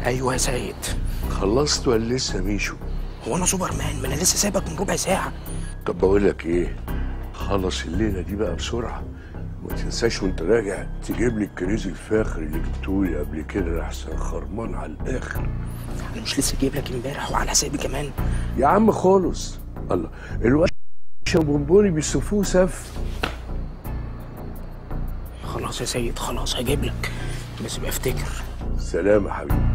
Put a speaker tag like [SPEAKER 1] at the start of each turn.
[SPEAKER 1] ايوه يا سيد
[SPEAKER 2] خلصت ولا لسه ميشو
[SPEAKER 1] هو انا سوبرمان ما انا لسه سايبك من ربع ساعه
[SPEAKER 2] طب بقول لك ايه خلص الليله دي بقى بسرعه وما تنساش وانت راجع تجيب لي الكريز الفاخر اللي جبتولي قبل كده احسن خرمان على الاخر
[SPEAKER 1] انا مش لسه جايب لك امبارح وعلى حسابي كمان
[SPEAKER 2] يا عم خالص الله الواد بونبوني بيصفوه سف
[SPEAKER 1] خلاص يا سيد خلاص هجيب لك بس يبقى افتكر
[SPEAKER 2] سلام يا حبيبي